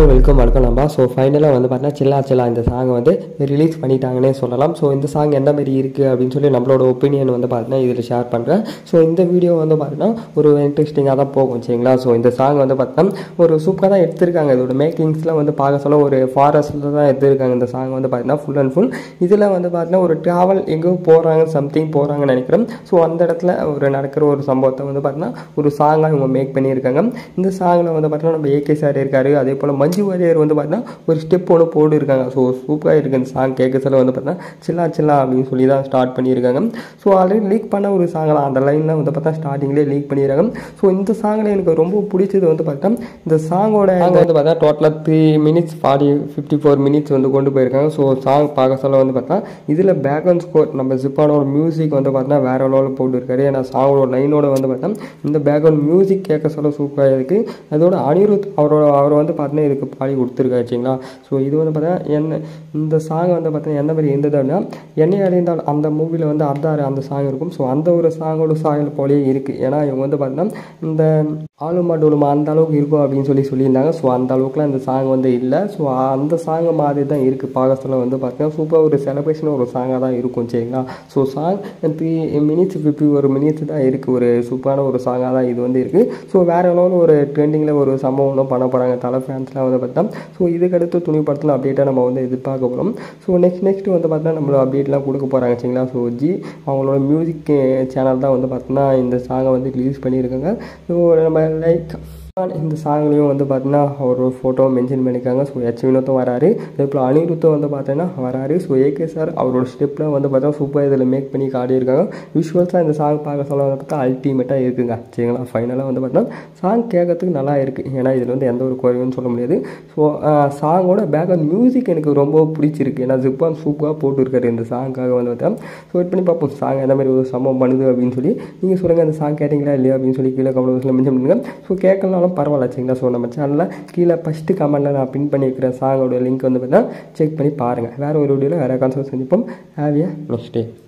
welcome வணக்கம் நம்பா so ஃபைனலாக வந்து பார்த்தீங்கன்னா சில்லா சில்லா இந்த சாங்கை வந்து ரிலீஸ் பண்ணிட்டாங்கன்னே சொல்லலாம் ஸோ இந்த சாங் எந்த மாதிரி இருக்குது அப்படின்னு சொல்லி நம்மளோட ஒப்பீனியன் வந்து பார்த்தீங்கன்னா இதில் ஷேர் பண்ணுறேன் ஸோ இந்த வீடியோ வந்து பார்த்தீங்கன்னா ஒரு இன்ட்ரெஸ்டிங்காக தான் போகும் சரிங்களா ஸோ இந்த சாங் வந்து பார்த்தீங்கன்னா ஒரு சூப்பராக தான் எடுத்திருக்காங்க இதோட மேக்கிங்ஸ்லாம் வந்து பார்க்க சொல்ல ஒரு ஃபாரஸ்ட்டில் தான் எடுத்திருக்காங்க இந்த சாங் வந்து பார்த்தீங்கன்னா ஃபுல் அண்ட் ஃபுல் இதில் வந்து பார்த்தீங்கன்னா ஒரு ட்ராவல் எங்கேயோ போகிறாங்க சம்திங் போகிறாங்கன்னு நினைக்கிறேன் ஸோ அந்த இடத்துல ஒரு நடக்கிற ஒரு சம்பவத்தை வந்து பார்த்தீங்கன்னா ஒரு சாங்காக இவங்க மேக் பண்ணியிருக்காங்க இந்த சாங்கில் வந்து பார்த்தீங்கன்னா நம்ம ஏகே சார் இருக்காரு அதே போல் மஞ்சு வாரியர் வந்து பார்த்தீங்கன்னா ஒரு ஸ்டெப் ஒன்று போட்டு இருக்காங்க ஸோ சூப்பராக இருக்குது இந்த சாங் கேட்க சொல்ல வந்து பார்த்தீங்கன்னா சில்லா சில்லா அப்படின்னு சொல்லி தான் ஸ்டார்ட் பண்ணியிருக்காங்க ஸோ ஆல்ரெடி லீக் பண்ண ஒரு சாங்கலாம் அந்த லைனில் வந்து பார்த்தா ஸ்டார்டிங்லேயே லீக் பண்ணியிருக்காங்க ஸோ இந்த சாங்கில் எனக்கு ரொம்ப பிடிச்சது வந்து பார்த்தீங்கன்னா இந்த சாங்கோட வந்து பார்த்தா டோட்டலாக three minutes forty fifty four minutes வந்து கொண்டு போயிருக்காங்க ஸோ சாங் பார்க்க சொல்ல வந்து பார்த்தா இதில் பேக்ரவுண்ட் ஸ்கோர் நம்ம ஜிப்பானோட மியூசிக் வந்து பார்த்தா வேற லெவலில் போட்டுருக்காரு ஏன்னா சாங்கோட லைனோட வந்து பார்த்தா இந்த பேக்ரவுண்ட் மியூசிக் கேட்க சொல்ல சூப்பராக இருக்குது அதோட அனிருத் அவரோட அவர் வந்து பார்த்தீங்கன்னா இதுக்கு பாடி கொடுத்துருக்காரு சரிங்களா ஸோ இது வந்து பார்த்தா என்ன இந்த சாங் வந்து பார்த்தீங்கன்னா எந்த மாதிரி இருந்தது அப்படின்னா என்னை அறிந்தால் அந்த மூவியில் வந்து அர்த்தாரு அந்த சாங் இருக்கும் ஸோ அந்த ஒரு சாங்கோட சாயல் போலேயே இருக்குது ஏன்னா இவங்க வந்து பார்த்தீங்கன்னா இந்த ஆளுமா டோலுமா அந்த அளவுக்கு இருக்கும் அப்படின்னு சொல்லி சொல்லியிருந்தாங்க ஸோ அந்த அளவுக்குலாம் இந்த சாங் வந்து இல்லை ஸோ அந்த சாங் மாதிரி தான் இருக்குது பாகத்தில் வந்து பார்த்தீங்கன்னா சூப்பராக ஒரு செலிப்ரேஷன் ஒரு சாங்காக தான் இருக்கும் சரிங்களா so song three minutes fifty ஒரு மினிட்ஸ் தான் இருக்குது ஒரு சூப்பரான ஒரு சாங்காக தான் இது வந்து இருக்குது ஸோ வேறு லெவலில் ஒரு ட்ரெண்டிங்கில் ஒரு சம்பவம்லாம் பண்ண போகிறாங்க தலை ஃபேன்ஸ்லாம் வந்து பார்த்தா ஸோ இதுக்கடுத்து துணி படத்தில் அப்டேட்டாக நம்ம வந்து எதிர்பார்க்க போகிறோம் ஸோ நெக்ஸ்ட் நெக்ஸ்ட் வந்து பார்த்தா நம்மள அப்டேட்லாம் கொடுக்க போகிறாங்க சரிங்களா ஸோ ஜி அவங்களோட மியூசிக் சேனல் தான் வந்து பார்த்தோன்னா இந்த சாங்கை வந்து ரிலீஸ் பண்ணியிருக்காங்க ஸோ நம்ம லைக் இந்த சாங்லேயும் வந்து பார்த்தீங்கன்னா ஒரு ஃபோட்டோ மென்ஷன் பண்ணியிருக்காங்க ஸோ எச் வினோத்தும் வராரு அதே போல் அனிருத்தும் வந்து பார்த்தீங்கன்னா வராரு ஸோ ஏகே சார் அவரோட ஸ்டெப்பில் வந்து பார்த்தா சூப்பர் இதில் மேக் பண்ணி காட்டியிருக்காங்க விஷுவல்ஸாக இந்த சாங் பார்க்க சொல்ல வந்து பார்த்தா அல்டிமேட்டாக இருக்குங்க சரிங்களா ஃபைனலாக வந்து பார்த்தீங்கன்னா சாங் கேட்கறதுக்கு நல்லா இருக்குது ஏன்னா இதில் வந்து எந்த ஒரு குறைவுன்னு சொல்ல முடியாது ஸோ சாங்கோட பேக்ரவுண்ட் மியூசிக் எனக்கு ரொம்ப பிடிச்சிருக்கு ஏன்னா ஜிப்பான் சூப்பராக போட்டுருக்காரு இந்த சாங்காக வந்து பார்த்தா ஸோ வெயிட் பண்ணி பார்ப்போம் சாங் எந்த மாதிரி ஒரு சம்பவம் பண்ணுது அப்படின்னு சொல்லி நீங்கள் சொல்லுங்கள் அந்த சாங் கேட்டிங்களா இல்லையா அப்படின்னு சொல்லி கீழே கமெண்ட் பாக்ஸில் மென்ஷன் பண்ணுங்கள் ஸோ கேட்கலாம் இருந்தாலும் பரவாயில்ல சரிங்களா ஸோ நம்ம சேனலில் கீழே ஃபஸ்ட்டு கமெண்ட்டில் நான் பின் பண்ணியிருக்கிற சாங்கோட லிங்க் வந்து பார்த்தீங்கன்னா செக் பண்ணி பாருங்கள் வேறு ஒரு வீடியோவில் வேறு கான்செப்ட் சந்திப்போம் ஹாவியா நெக்ஸ்ட் டே